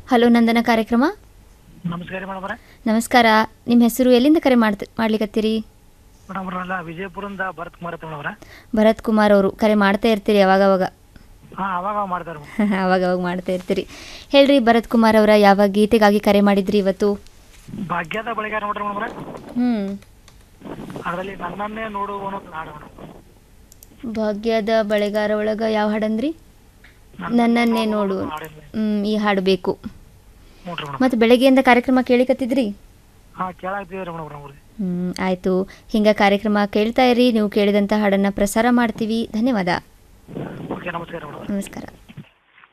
hello ನಂದನ ಕಾರ್ಯಕ್ರಮ ನಮಸ್ಕಾರ madam ಅವರೇ ನಮಸ್ಕಾರ ನಿಮ್ಮ ಹೆಸರು ಎಲ್ಲಿಂದ ಕರೆ ಮಾಡ್ತ ಮಾಡ್ಲಿಕತ್ತೀರಿ ಮೇಡಮ್ ಅವರಲ್ಲ ವಿಜಯಪುರದಿಂದ ಭರತ್ ಕುಮಾರ್ ಅಂತ ಮೇಡಮ್ ಅವರ ಭರತ್ ಕುಮಾರ್ ಅವರು ಕರೆ ಮಾಡ್ತಾ ಇರ್ತೀರಿ ಅವಾಗವಾಗ ಹಾ ಅವಾಗ ಅವಾಗ ಮಾಡ್ತಾರೆ ಅವಾಗವಾಗ ಮಾಡ್ತಾ ಇರ್ತೀರಿ ಹೇಳ್ರಿ ಭರತ್ ಕುಮಾರ್ ಅವರ ಯಾವ ಗೀತೆಗಾಗಿ ಕರೆ ಮಾಡಿದ್ರಿ ಇವತ್ತು ಭಾಗ್ಯದ ಬಳಿಗಾರ ನೋಡ್ರಿ ಮೇಡಮ್ ಅವರೇ ಹ್ಞೂ ಅದರಲ್ಲಿ ನನ್ನನ್ನೇ ನೋಡು ಅನ್ನೋದು ಹಾಡು ಮೇಡಮ್ ಭಾಗ್ಯದ ಬಳೆಗಾರ ಒಳಗ ಯಾವ ಹಾಡಂದ್ರಿ ನನ್ನನ್ನೇ ನೋಡು ಹಾಡಿಲ್ಲ ಹ್ಮ್, ಈ ಹಾಡು ಬೇಕು ನೋಡ್ರಿ ಮೇಡಮ್ ಮತ್ತು ಬೆಳಗ್ಗೆಯಿಂದ ಕಾರ್ಯಕ್ರಮ ಕೇಳಿಕತ್ತಿದ್ರಿ ಹಾ ಕೇಳಾಗ್ತಿದ್ರಿ ಮೇಡಮ್ ಅವ್ರೆ ಹ್ಮ್ ಆಯಿತು ಹಿಂಗೆ ಕಾರ್ಯಕ್ರಮ ಕೇಳ್ತಾ ಇರಿ ನೀವು ಕೇಳಿದಂಥ ಹಾಡನ್ನು ಪ್ರಸಾರ ಮಾಡ್ತೀವಿ ಧನ್ಯವಾದ ಓಕೆ ನಮಸ್ಕಾರ ಮೇಡಮ್ ನಮಸ್ಕಾರ